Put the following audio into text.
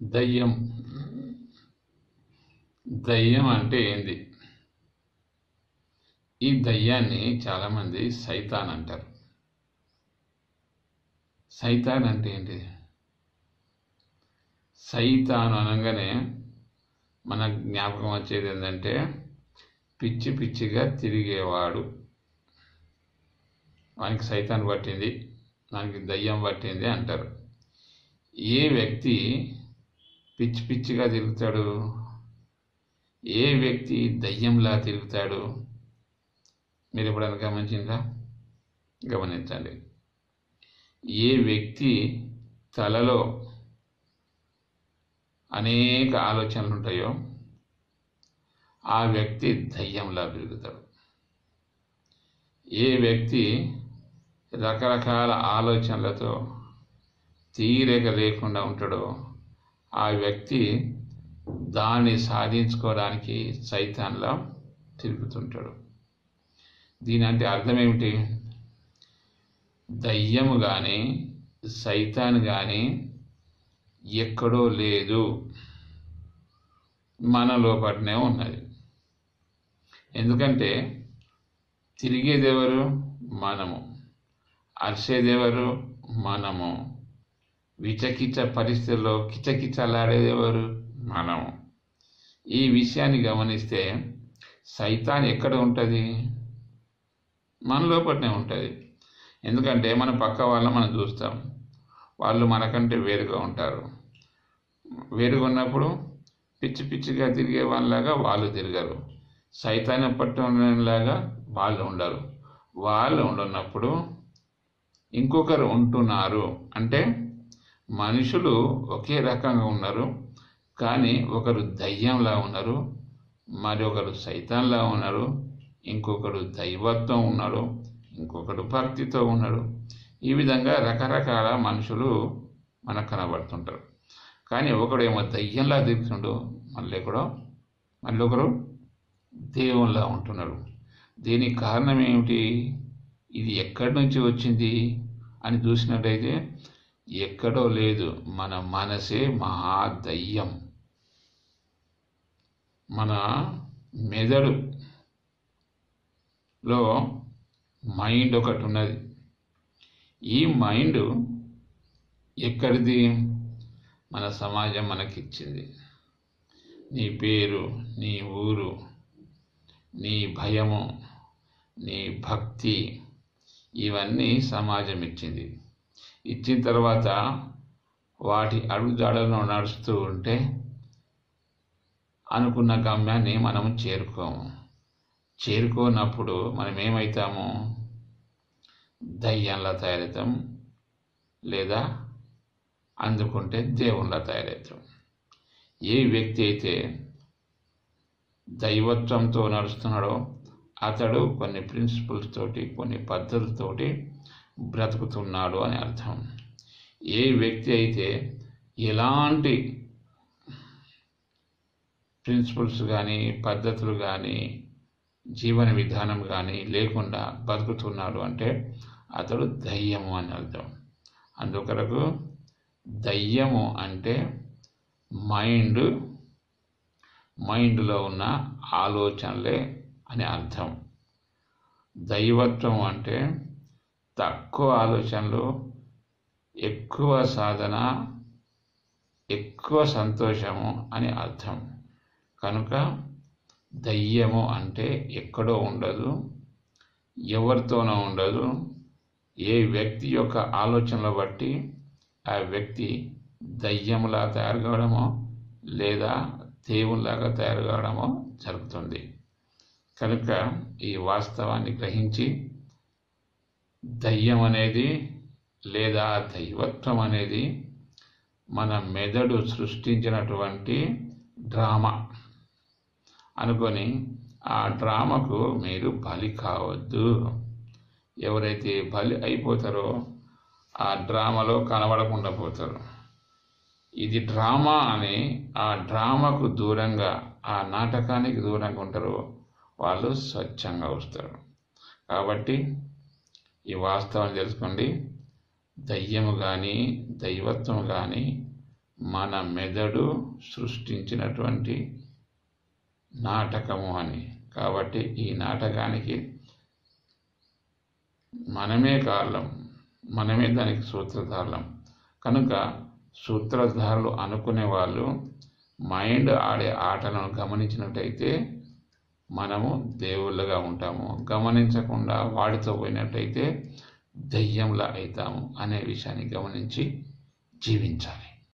దయ్యం దయ్యం అంటే ఏంది ఈ దయ్యాన్ని చాలామంది సైతాన్ అంటారు సైతాన్ అంటే ఏంటి సైతాన్ అనగానే మన జ్ఞాపకం వచ్చేది ఏంటంటే పిచ్చి పిచ్చిగా తిరిగేవాడు వానికి సైతాన్ పట్టింది వానికి దయ్యం పట్టింది అంటారు ఏ వ్యక్తి పిచ్చి పిచ్చిగా తిరుగుతాడు ఏ వ్యక్తి దయ్యంలా తిరుగుతాడు మీరు ఎప్పుడైనా గమనించిందా గమనించండి ఏ వ్యక్తి తలలో అనేక ఆలోచనలు ఉంటాయో ఆ వ్యక్తి దయ్యంలా పెరుగుతాడు ఏ వ్యక్తి రకరకాల ఆలోచనలతో తీరిక లేకుండా ఉంటాడో ఆ వ్యక్తి దాన్ని సాధించుకోవడానికి సైతాన్లా తిరుగుతుంటాడు దీని అంటే అర్థం ఏమిటి దయ్యము కానీ సైతాన్ కానీ ఎక్కడో లేదు మన లోపలనే ఉన్నది ఎందుకంటే తిరిగేదెవరు మనము అరిసేదెవరు మనము విచకిచ పరిస్థితుల్లో కిచకిచలాడేదెవరు మనము ఈ విషయాన్ని గమనిస్తే సైతాన్ ఎక్కడ ఉంటుంది మన లోపలనే ఉంటుంది ఎందుకంటే మన పక్క వాళ్ళని మనం చూస్తాం వాళ్ళు మనకంటే వేరుగా ఉంటారు వేరుగా ఉన్నప్పుడు పిచ్చి పిచ్చిగా తిరిగే వాళ్ళలాగా వాళ్ళు తిరగరు సైతాన్ని పట్టడంలాగా వాళ్ళు ఉండరు వాళ్ళు ఉండనప్పుడు ఇంకొకరు ఉంటున్నారు అంటే మనుషులు ఒకే రకంగా ఉన్నారు కానీ ఒకరు దయ్యంలా ఉన్నారు మరి ఒకరు సైతాన్లా ఉన్నారు ఇంకొకడు దైవత్వం ఉన్నాడు ఇంకొకడు భక్తితో ఉన్నాడు ఈ విధంగా రకరకాల మనుషులు మనకు కనబడుతుంటారు కానీ ఒకడేమో దయ్యంలా తిరుగుతుండు మళ్ళీ కూడా మళ్ళీ ఒకరు దేవునిలా ఉంటున్నాడు దీనికి కారణం ఏమిటి ఇది ఎక్కడి నుంచి వచ్చింది అని చూసినట్టయితే ఎక్కడో లేదు మన మనసే మహా దయ్యం మన మెదడు లో మైండ్ ఒకటి ఉన్నది ఈ మైండ్ ఎక్కడిది మన సమాజం మనకిచ్చింది నీ పేరు నీ ఊరు నీ భయము నీ భక్తి ఇవన్నీ సమాజం ఇచ్చింది ఇచ్చిన తర్వాత వాటి అడుగుజాడలను నడుస్తూ ఉంటే అనుకున్న గమ్యాన్ని మనం చేరుకోము చేరుకోనప్పుడు మనం ఏమవుతాము దయ్యంలా తయారవుతాం లేదా అందుకుంటే దేవుళ్ళ తయారవుతాం ఏ వ్యక్తి అయితే దైవత్వంతో నడుస్తున్నాడో అతడు కొన్ని ప్రిన్సిపల్స్ తోటి కొన్ని పద్ధతులతోటి బ్రతుకుతున్నాడు అని అర్థం ఏ వ్యక్తి అయితే ఎలాంటి ప్రిన్సిపల్స్ కానీ పద్ధతులు కానీ జీవన విధానం కానీ లేకుండా బతుకుతున్నాడు అంటే అతడు దయ్యము అని అర్థం అందుకొరకు దయ్యము అంటే మైండ్ మైండ్లో ఉన్న ఆలోచనలే అని అర్థం దైవత్వం అంటే తక్కువ ఆలోచనలు ఎక్కువ సాధన ఎక్కువ సంతోషము అని అర్థం కనుక దయ్యము అంటే ఎక్కడో ఉండదు ఎవరితోనో ఉండదు ఏ వ్యక్తి యొక్క ఆలోచనలు బట్టి ఆ వ్యక్తి దయ్యంలా తయారు కావడమో లేదా దేవునిలాగా తయారు కావడమో జరుగుతుంది కనుక ఈ వాస్తవాన్ని గ్రహించి దయ్యం అనేది లేదా దైవత్వం అనేది మన మెదడు సృష్టించినటువంటి డ్రామా అనుకొని ఆ డ్రామాకు మీరు బలి కావద్దు ఎవరైతే బలి అయిపోతారో ఆ డ్రామాలో కనబడకుండా పోతారు ఇది డ్రామా అని ఆ డ్రామాకు దూరంగా ఆ నాటకానికి దూరంగా ఉంటారో వాళ్ళు స్వచ్ఛంగా వస్తారు కాబట్టి ఈ వాస్తవాన్ని తెలుసుకోండి దయ్యము కానీ దైవత్వం కానీ మన మెదడు సృష్టించినటువంటి నాటకము అని కాబట్టి ఈ నాటకానికి మనమే కారణం మనమే దానికి సూత్రధారులం కనుక సూత్రధారులు అనుకునే వాళ్ళు మైండ్ ఆడే ఆటలను గమనించినట్టయితే మనము దేవుళ్ళగా ఉంటాము గమనించకుండా వాడితో పోయినట్టయితే దెయ్యంలా అవుతాము అనే విషయాన్ని గమనించి జీవించాలి